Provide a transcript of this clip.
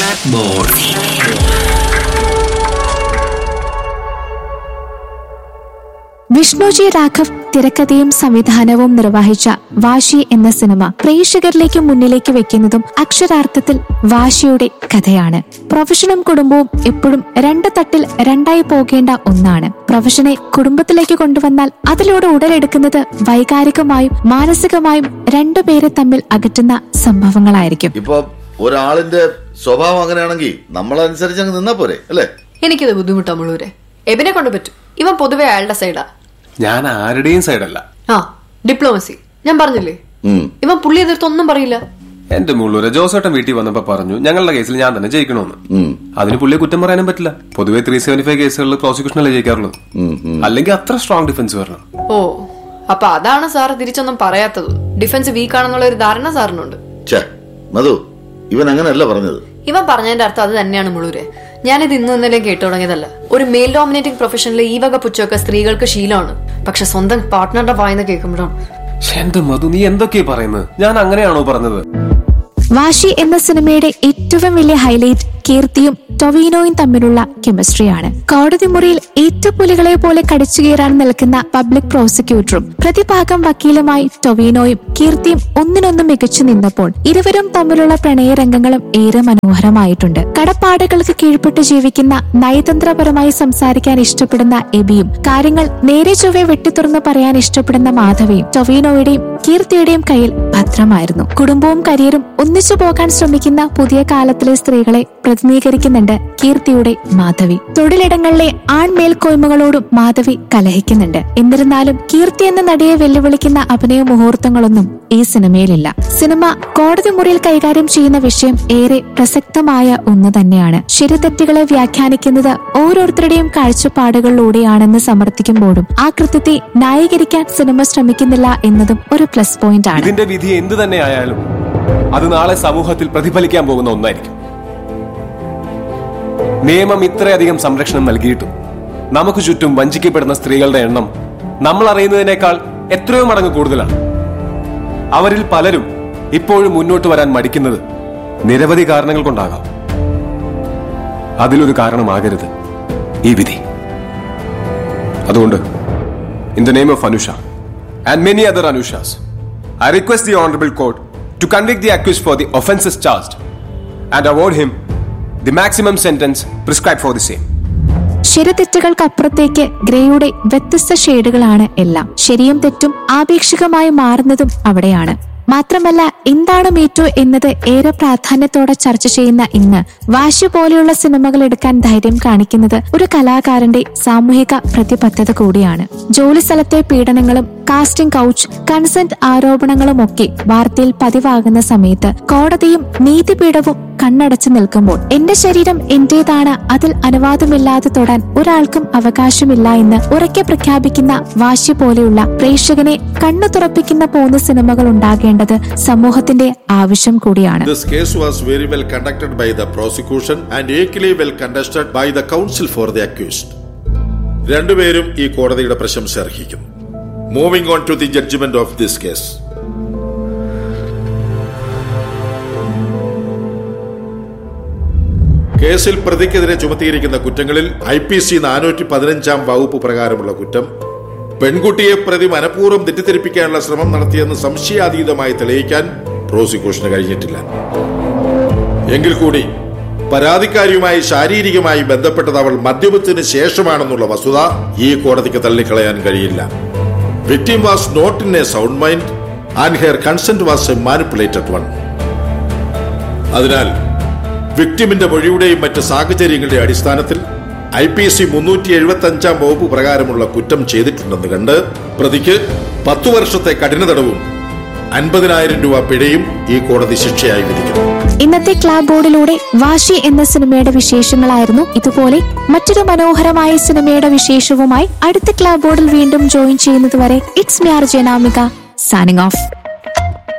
Blackboard. വിഷ്ണുജി Raghav തിരക്കഥയും സംവിധാനവും നിർവഹിച്ച വാശി എന്ന സിനിമ പ്രേക്ഷകരിലേക്ക് മുന്നിലേക്ക് വെക്കുന്നതും അക്ഷരാർത്ഥത്തിൽ വാശിയുടെ കഥയാണ് പ്രൊഫഷനും കുടുംബവും എപ്പോഴും രണ്ട് തട്ടിൽ രണ്ടായി പോകേണ്ട ഒന്നാണ് പ്രൊഫഷനെ കുടുംബത്തിലേക്ക് കൊണ്ടുവന്നാൽ അതിലൂടെ ഉടലെടുക്കുന്നത് വൈകാരികമായും മാനസികമായും രണ്ടുപേരെ തമ്മിൽ അകറ്റുന്ന സംഭവങ്ങളായിരിക്കും ഇപ്പൊ ഒരാളിന്റെ സ്വഭാവം അങ്ങനെയാണെങ്കിൽ നമ്മളനുസരിച്ച് അങ്ങ് നിന്നാ പോരെ അല്ലേ എനിക്കിത് ബുദ്ധിമുട്ടാ മുഴുവരെ എബിനെ കൊണ്ട് പറ്റും ഇവൻ പൊതുവെ അയാളുടെ സൈഡാ ഞാൻ ആരുടെയും സൈഡല്ല ആ ഡിപ്ലോമസി ഞാൻ പറഞ്ഞില്ലേ ഉം. ഇവൻ പുള്ളി എതിർത്തൊന്നും പറയില്ല എന്റെ മുള്ളൂര് ജോസേട്ടൻ വീട്ടിൽ വന്നപ്പോ പറഞ്ഞു ഞങ്ങളുടെ കേസിൽ ഞാൻ തന്നെ ജയിക്കണമെന്ന് ഉം. അതിന് പുള്ളിയെ കുറ്റം പറയാനും പറ്റില്ല പൊതുവെ ത്രീ സെവന്റി ഫൈവ് കേസുകളിൽ പ്രോസിക്യൂഷനല്ലേ ജയിക്കാറുള്ളത് ഉം, ഉം. അല്ലെങ്കിൽ അത്ര സ്ട്രോങ് ഡിഫൻസ് വരണം ഓ അപ്പൊ അതാണ് സാർ തിരിച്ചൊന്നും പറയാത്തത് ഡിഫൻസ് വീക്ക് ആണെന്നുള്ള ഒരു ധാരണ സാറിനുണ്ട് ഛേ മധു ഇവൻ അങ്ങനെയല്ല പറഞ്ഞത് ഇവൻ പറഞ്ഞതിന്റെ അർത്ഥം അത് തന്നെയാണ് മുഴുവരെ ഞാനിത് ഇന്നും ഇന്നലെ കേട്ടു തുടങ്ങിയതല്ല ഒരു മെയിൽ ഡോമിനേറ്റിംഗ് പ്രൊഫഷനിൽ ഈ വക പുച്ചമൊക്കെ സ്ത്രീകൾക്ക് ശീലമാണ് പക്ഷെ സ്വന്തം പാർട്ട്ണറുടെ വായന കേൾക്കുമ്പോഴാണ് ശ്ശെ, എന്റെ മധു നീ എന്തൊക്കെയാ പറയുന്നത് ഞാൻ അങ്ങനെയാണോ പറഞ്ഞത് വാശി എന്ന സിനിമയുടെ ഏറ്റവും വലിയ ഹൈലൈറ്റ് കീർത്തിയും ടൊവീനോയും തമ്മിലുള്ള കെമിസ്ട്രിയാണ് കോടതി മുറിയിൽ ഏറ്റുപുലികളെ പോലെ കടിച്ചു കയറാൻ നിൽക്കുന്ന പബ്ലിക് പ്രോസിക്യൂട്ടറും പ്രതിഭാഗം വക്കീലുമായി ടൊവീനോയും കീർത്തിയും ഒന്നിനൊന്നും മികച്ചു നിന്നപ്പോൾ ഇരുവരും തമ്മിലുള്ള പ്രണയരംഗങ്ങളും ഏറെ മനോഹരമായിട്ടുണ്ട് കടപ്പാടുകൾക്ക് കീഴ്പ്പെട്ട് ജീവിക്കുന്ന നയതന്ത്രപരമായി സംസാരിക്കാൻ ഇഷ്ടപ്പെടുന്ന എബിയും കാര്യങ്ങൾ നേരെ ചൊവ്വെ വെട്ടിത്തുറന്ന് പറയാൻ ഇഷ്ടപ്പെടുന്ന മാധവിയും ടൊവീനോയുടെയും കീർത്തിയുടെയും കയ്യിൽ ഭദ്രമായിരുന്നു കുടുംബവും കരിയറും ഒന്നിച്ചു പോകാൻ ശ്രമിക്കുന്ന പുതിയ കാലത്തിലെ സ്ത്രീകളെ പ്രതിനിധീകരിക്കുന്നുണ്ട് കീർത്തിയുടെ മാധവി തൊഴിലിടങ്ങളിലെ ആൺമേൽക്കോയ്മകളോടും മാധവി കലഹിക്കുന്നുണ്ട് എന്നിരുന്നാലും കീർത്തി എന്ന നടിയെ വെല്ലുവിളിക്കുന്ന അഭിനയ മുഹൂർത്തങ്ങളൊന്നും ഈ സിനിമയിലില്ല സിനിമ കോടതി മുറിയിൽ കൈകാര്യം ചെയ്യുന്ന വിഷയം ഏറെ പ്രസക്തമായ ഒന്ന് തന്നെയാണ് ശരിതെറ്റുകളെ വ്യാഖ്യാനിക്കുന്നത് ഓരോരുത്തരുടെയും കാഴ്ചപ്പാടുകളിലൂടെയാണെന്ന് സമർത്ഥിക്കുമ്പോഴും ആ കൃത്യത്തെ ന്യായീകരിക്കാൻ സിനിമ ശ്രമിക്കുന്നില്ല എന്നതും ഒരു പ്ലസ് പോയിന്റ് ആണ് ഇതിന്റെ വിധി എന്ത് തന്നെ ആയാലും അത് നാളെ സമൂഹത്തിൽ പ്രതിഫലിക്കാൻ പോകുന്ന ഒന്നായിരിക്കും നിയമം ഇത്രയധികം സംരക്ഷണം നൽകിയിട്ടും നമുക്ക് ചുറ്റും വഞ്ചിക്കപ്പെടുന്ന സ്ത്രീകളുടെ എണ്ണം നമ്മൾ അറിയുന്നതിനേക്കാൾ എത്രയോ മടങ്ങ് കൂടുതലാണ് അവരിൽ പലരും ഇപ്പോഴും മുന്നോട്ട് വരാൻ മടിക്കുന്നത് നിരവധി കാരണങ്ങൾ കൊണ്ടാകാം അതിലൊരു കാരണമാകരുത് ഈ വിധി അതുകൊണ്ട് in the name of Anusha and many other Anushas I request the Honorable Court to convict the accused for the offences charged and award him the maximum sentence prescribed for the same. ശരിതെറ്റുകൾക്കപ്പുറത്തേക്ക് ഗ്രേയുടെ വ്യത്യസ്ത ഷെയ്ഡുകളാണ് എല്ലാം ശരിയും തെറ്റും ആപേക്ഷികമായി മാറുന്നതും അവിടെയാണ് മാത്രമല്ല എന്താണ് മീറ്റു എന്നത് ഏറെ പ്രാധാന്യത്തോടെ ചർച്ച ചെയ്യുന്ന ഇന്ന് വാശി പോലെയുള്ള സിനിമകൾ എടുക്കാൻ ധൈര്യം കാണിക്കുന്നത് ഒരു കലാകാരന്റെ സാമൂഹിക പ്രതിബദ്ധത കൂടിയാണ് ജോലി സ്ഥലത്തെ പീഡനങ്ങളും കാസ്റ്റിംഗ് കൗച്ച് കൺസെന്റ് ആരോപണങ്ങളുമൊക്കെ വാർത്തയിൽ പതിവാകുന്ന സമയത്ത് കോടതിയും നീതിപീഠവും കണ്ണടച്ചു നിൽക്കുമ്പോൾ എന്റെ ശരീരം എന്റേതാണ് അതിൽ അനുവാദമില്ലാതെ തൊടാൻ ഒരാൾക്കും അവകാശമില്ല എന്ന് ഉറക്കെ പ്രഖ്യാപിക്കുന്ന വാശി പോലെയുള്ള പ്രേക്ഷകനെ കണ്ണു തുറപ്പിക്കുന്ന പോന്ന സിനിമകൾ ഉണ്ടാകേണ്ടത് സമൂഹത്തിന്റെ ആവശ്യം കൂടിയാണ് This case was very well conducted by the prosecution and equally well contested by the counsel for the accused. രണ്ടുപേരും ഈ കോടതിയുടെ പ്രശംസ അർഹിക്കുന്നു moving on to the judgement of this case കേസിൽ പ്രതിക്കെതിരെ ചുമത്തിയിരിക്കുന്ന കുറ്റങ്ങളിൽ ഐ പി സി നാനൂറ്റി പതിനഞ്ചാം വകുപ്പ് പ്രകാരമുള്ള കുറ്റം പെൺകുട്ടിയെ പ്രതി മനഃപൂർവ്വം തെറ്റിദ്ധരിപ്പിക്കാനുള്ള ശ്രമം നടത്തിയെന്ന് സംശയാതീതമായി തെളിയിക്കാൻ പ്രോസിക്യൂഷന് കഴിഞ്ഞിട്ടില്ല എങ്കിൽ കൂടി പരാതിക്കാരിയുമായി ശാരീരികമായി ബന്ധപ്പെട്ടത് അവൾ മദ്യപത്തിന് ശേഷമാണെന്നുള്ള വസ്തുത ഈ കോടതിക്ക് തള്ളിക്കളയാൻ കഴിയില്ല victim was not in a sound mind and her consent was a manipulated one അതിനാൽ വിക്ടിമിന്റെ മൊഴിയുടെയും മറ്റ് സാഹചര്യങ്ങളുടെയും അടിസ്ഥാനത്തിൽ ഐ പി സി മുന്നൂറ്റി എഴുപത്തി അഞ്ചാം വകുപ്പ് പ്രകാരമുള്ള കുറ്റം ചെയ്തിട്ടുണ്ടെന്ന് കണ്ട് പ്രതിക്ക് പത്തു വർഷത്തെ കഠിന തടവും അൻപതിനായിരം രൂപ പിഴയും ഈ കോടതി ശിക്ഷയായി വിധിക്കുന്നു ഇന്നത്തെ ക്ലാബ് ബോർഡിലൂടെ വാശി എന്ന സിനിമയുടെ വിശേഷങ്ങളായിരുന്നു ഇതുപോലെ മറ്റൊരു മനോഹരമായ സിനിമയുടെ വിശേഷവുമായി അടുത്ത ക്ലാബ് ബോർഡിൽ വീണ്ടും ജോയിൻ ചെയ്യുന്നതുവരെ it's me R Janamika signing of